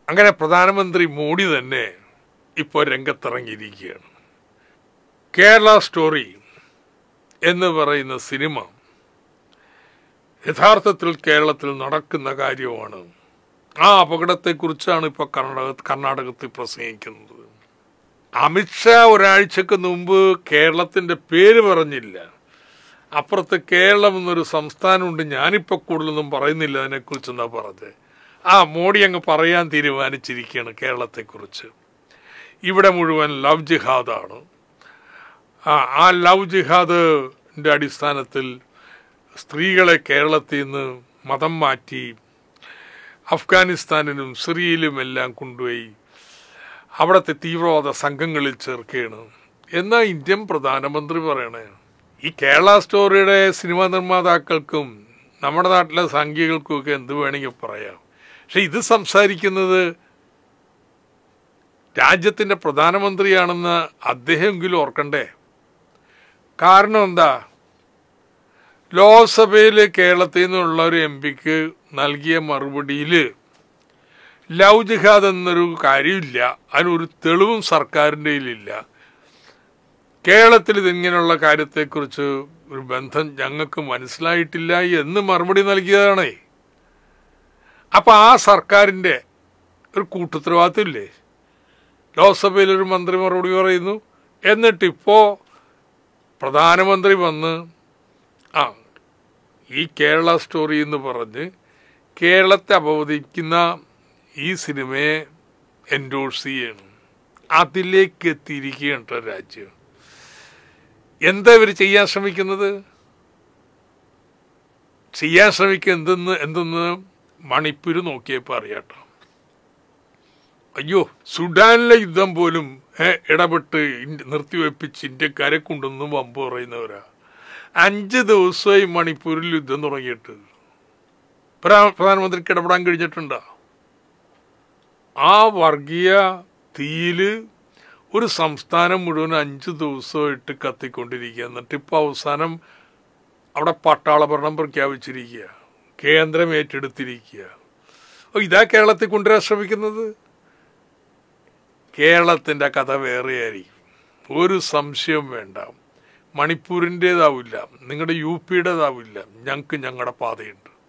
അങ്ങനെ പ്രധാനമന്ത്രി മോഡി തന്നെ ഇപ്പോൾ രംഗത്തിറങ്ങിയിരിക്കുകയാണ് കേരള സ്റ്റോറി എന്ന് പറയുന്ന സിനിമ യഥാർത്ഥത്തിൽ കേരളത്തിൽ നടക്കുന്ന കാര്യമാണ് ആ അപകടത്തെക്കുറിച്ചാണ് ഇപ്പോൾ കർണാടക കർണാടകത്തിൽ പ്രസംഗിക്കുന്നത് അമിത്ഷാ ഒരാഴ്ചക്ക് മുമ്പ് കേരളത്തിന്റെ പേര് പറഞ്ഞില്ല അപ്പുറത്ത് കേരളം എന്നൊരു സംസ്ഥാനമുണ്ട് ഞാനിപ്പോൾ കൂടുതലൊന്നും പറയുന്നില്ല അതിനെക്കുറിച്ച് എന്നാ പറഞ്ഞത് ആ മോഡി അങ്ങ് പറയാൻ തീരുമാനിച്ചിരിക്കുകയാണ് കേരളത്തെക്കുറിച്ച് ഇവിടെ മുഴുവൻ ലവ് ജിഹാദാണ് ആ ആ ലവ് ജിഹാദിൻ്റെ അടിസ്ഥാനത്തിൽ സ്ത്രീകളെ കേരളത്തിൽ നിന്ന് മതം മാറ്റി അഫ്ഗാനിസ്ഥാനിലും സിറിയയിലും എല്ലാം കൊണ്ടുപോയി അവിടുത്തെ തീവ്രവാദ സംഘങ്ങളിൽ ചേർക്കുകയാണ് എന്നാ ഇന്ത്യൻ പ്രധാനമന്ത്രി പറയണേ ഈ കേരള സ്റ്റോറിയുടെ സിനിമാ നിർമ്മാതാക്കൾക്കും നമ്മുടെ നാട്ടിലെ സംഖ്യകൾക്കും ഒക്കെ എന്ത് വേണമെങ്കിൽ പറയാം പക്ഷെ ഇത് സംസാരിക്കുന്നത് രാജ്യത്തിന്റെ പ്രധാനമന്ത്രിയാണെന്ന് അദ്ദേഹമെങ്കിലും ഓർക്കണ്ടേ കാരണം എന്താ ലോക്സഭയിൽ കേരളത്തിൽ നിന്നുള്ള ഒരു എം പിക്ക് നൽകിയ മറുപടിയിൽ ലവ് ജിഹാദ് എന്നൊരു കാര്യമില്ല അതിനൊരു തെളിവും സർക്കാരിൻ്റെ കയ്യിലില്ല കേരളത്തിൽ ഇതിങ്ങനെയുള്ള കാര്യത്തെക്കുറിച്ച് ഒരു ബന്ധം ഞങ്ങൾക്ക് മനസ്സിലായിട്ടില്ല എന്ന് മറുപടി നൽകിയതാണേ അപ്പൊ ആ സർക്കാരിന്റെ ഒരു കൂട്ടുത്തരവാദിത്തമില്ലേ ലോക്സഭയിൽ ഒരു മന്ത്രി മറുപടി പറയുന്നു എന്നിട്ടിപ്പോ പ്രധാനമന്ത്രി വന്ന് ആ ഈ കേരള സ്റ്റോറി എന്ന് പറഞ്ഞ് കേരളത്തെ അപവദിക്കുന്ന ഈ സിനിമയെ എൻഡോഴ്സ് ചെയ്യണം അതിലേക്ക് എത്തിയിരിക്കുകയാണ് രാജ്യം എന്താ ഇവർ ചെയ്യാൻ ശ്രമിക്കുന്നത് ചെയ്യാൻ ശ്രമിക്കുക എന്തെന്ന് എന്തെന്ന് മണിപ്പൂര് നോക്കിയപ്പോൾ അറിയാട്ടോ അയ്യോ സുഡാനിലെ യുദ്ധം പോലും ഏ, ഇടപെട്ട് ഇന്ത്യ- നിർത്തിവെപ്പിച്ച് ഇന്ത്യക്കാരെ കൊണ്ടൊന്നും വമ്പ് പറയുന്നവരാ അഞ്ച് ദിവസമായി മണിപ്പൂരിൽ യുദ്ധം തുടങ്ങിയിട്ട് പ്രധാ- പ്രധാനമന്ത്രിക്ക് ഇടപെടാൻ കഴിഞ്ഞിട്ടുണ്ടോ ആ വർഗീയ തീയില് ഒരു സംസ്ഥാനം മുഴുവൻ അഞ്ച് ദിവസമായിട്ട് കത്തിക്കൊണ്ടിരിക്കുക എന്നിട്ട് ഇപ്പൊ അവസാനം അവിടെ പട്ടാള ഭരണം പ്രഖ്യാപിച്ചിരിക്കുക കേന്ദ്രം ഏറ്റെടുത്തിരിക്കുക ഓ, ഇതാ കേരളത്തിൽ കൊണ്ടുവരാൻ ശ്രമിക്കുന്നത് കേരളത്തിന്റെ കഥ വേറെയായിരിക്കും ഒരു സംശയവും വേണ്ട മണിപ്പൂരിൻ്റെതാവില്ല നിങ്ങളുടെ യു പിയുടേതാവില്ല ഞങ്ങൾക്ക് ഞങ്ങളുടെ പാതയുണ്ട്